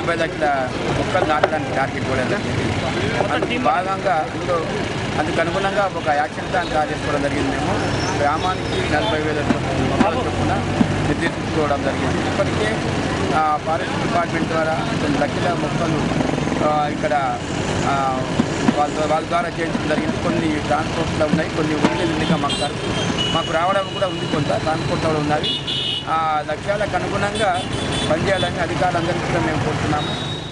డెబ్బై లక్షల మొక్కలు నాటడానికి టార్గెట్ కూడా జరిగింది అందుకు భాగంగా అందులో అందుకు అనుగుణంగా ఒక యాక్షన్ ప్లాన్ తయారు చేసుకోవడం జరిగింది మేము గ్రామానికి నలభై వేల మొక్కల చొప్పున నిర్దేశించుకోవడం జరిగింది ఇప్పటికే ఆ, ఫారెస్ట్ డిపార్ట్మెంట్ ద్వారా కొన్ని లక్షల మొక్కలు ఆ, ఇక్కడ ఆ, వాళ్ళ వాళ్ళ ద్వారా చేయించడం జరిగింది కొన్ని ట్రాన్స్పోర్ట్లో ఉన్నాయి కొన్ని ఉంది మాకు సరుకు మాకు రావడం కూడా ఉంది కొంత ట్రాన్స్పోర్ట్లో ఉన్నది ఆ లక్ష్యాలకు అనుగుణంగా పనిచేయాలని అధికారులందరికీ కూడా మేము కోరుతున్నాము